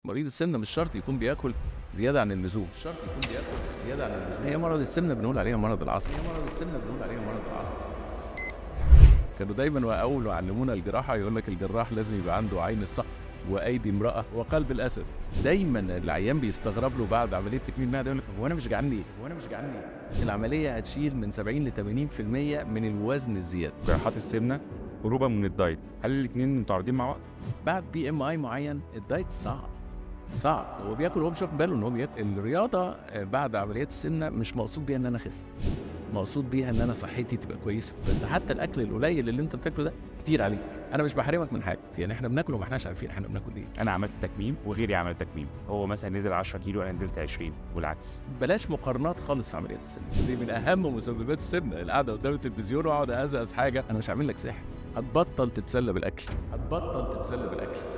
مريض السمنه مش شرط يكون بياكل زياده عن اللزوم مش شرط يكون بياكل زياده عن اللزوم هي مرض السمنه بنقول عليها مرض العصر هي مرض السمنه بنقول عليها مرض العصر كانوا دايما اول ما علمونا الجراحه يقول لك الجراح لازم يبقى عنده عين الصقر وايدي امراه وقلب الاسد دايما العيان بيستغرب له بعد عمليه تكميم معده يقول لك هو انا مش جعان ليه هو انا مش جعان ليه العمليه هتشيل من 70 ل 80% من الوزن الزياده جراحات السمنه قريبه من الدايت هل الاثنين متعارضين مع بعض بعد بي ام اي معين الدايت صعب صعب هو بياكل وهو مش واخد باله ان هو بياكل الرياضه آه، بعد عمليات السمنه مش مقصود بيها ان انا اخس مقصود بيها ان انا صحتي تبقى كويسه بس حتى الاكل القليل اللي انت بتاكله ده كتير عليك انا مش بحرمك من حاجه يعني احنا بناكل وما احناش عارفين احنا بناكل ايه انا عملت تكميم وغيري عمل تكميم هو مثلا نزل 10 كيلو انا نزلت 20 والعكس بلاش مقارنات خالص في عمليات السمنه دي من اهم مسببات السمنه القعده قدام التلفزيون واقعد ازقز حاجه انا مش هعمل لك سحر هتبطل تتسلى بالاكل هتبطل تتسلى بالاكل